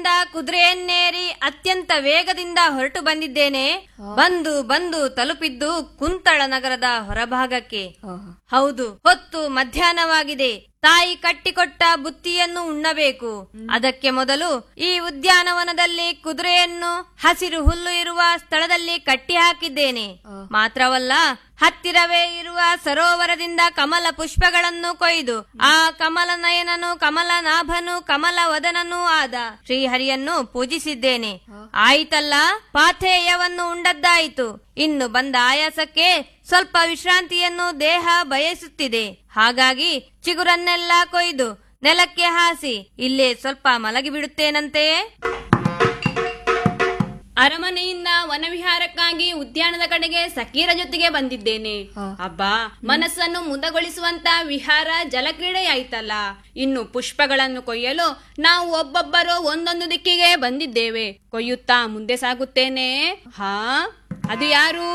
ಸರೋವರದಿಂದ ಕುದುರೆಯನ್ನೇರಿ ಅತ್ಯಂತ ವೇಗದಿಂದ ಹೊರಟು ಬಂದಿದ್ದೇನೆ ಬಂದು ಬಂದು ತಲುಪಿದ್ದು ಕುಂತಳ ನಗರದ ಹೊರಭಾಗಕ್ಕೆ ಹೌದು ಹೊತ್ತು ಮಧ್ಯಾಹ್ನವಾಗಿದೆ ತಾಯಿ ಕಟ್ಟಿಕೊಟ್ಟ ಬುತ್ತಿಯನ್ನು ಉಣ್ಣಬೇಕು ಅದಕ್ಕೆ ಮೊದಲು ಈ ಉದ್ಯಾನವನದಲ್ಲಿ ಕುದುರೆಯನ್ನು ಹಸಿರು ಹುಲ್ಲು ಇರುವ ಸ್ಥಳದಲ್ಲಿ ಕಟ್ಟಿ ಹಾಕಿದ್ದೇನೆ ಮಾತ್ರವಲ್ಲ ಹತ್ತಿರವೇ ಇರುವ ಸರೋವರದಿಂದ ಕಮಲ ಪುಷ್ಪಗಳನ್ನು ಕೊಯ್ದು ಆ ಕಮಲ ನಯನನು ಕಮಲ ನಾಭನು ಕಮಲ ವದನನೂ ಆದ ಶ್ರೀಹರಿಯನ್ನು ಪೂಜಿಸಿದ್ದೇನೆ ಆಯಿತಲ್ಲ ಪಾಥೇಯವನ್ನು ಉಂಡದ್ದಾಯಿತು ಇನ್ನು ಬಂದ ಆಯಾಸಕ್ಕೆ ಸ್ವಲ್ಪ ವಿಶ್ರಾಂತಿಯನ್ನು ದೇಹ ಬಯಸುತ್ತಿದೆ ಹಾಗಾಗಿ ಚಿಗುರನ್ನೆಲ್ಲ ಕೊಯ್ದು ನೆಲಕ್ಕೆ ಹಾಸಿ ಇಲ್ಲೇ ಸ್ವಲ್ಪ ಮಲಗಿಬಿಡುತ್ತೇನಂತೆಯೇ ಅರಮನೆಯಿಂದ ವನವಿಹಾರಕ್ಕಾಗಿ ಉದ್ಯಾನದ ಕಡೆಗೆ ಸಖೀರ ಜೊತೆಗೆ ಬಂದಿದ್ದೇನೆ ಅಬ್ಬಾ ಮನಸ್ಸನ್ನು ಮುದಗೊಳಿಸುವಂತ ವಿಹಾರ ಜಲಕ್ರೀಡೆಯಾಯ್ತಲ್ಲ ಇನ್ನು ಪುಷ್ಪಗಳನ್ನು ಕೊಯ್ಯಲು ನಾವು ಒಬ್ಬೊಬ್ಬರು ಒಂದೊಂದು ದಿಕ್ಕಿಗೆ ಬಂದಿದ್ದೇವೆ ಕೊಯ್ಯುತ್ತಾ ಮುಂದೆ ಸಾಗುತ್ತೇನೆ ಹಾ ಅದು ಯಾರು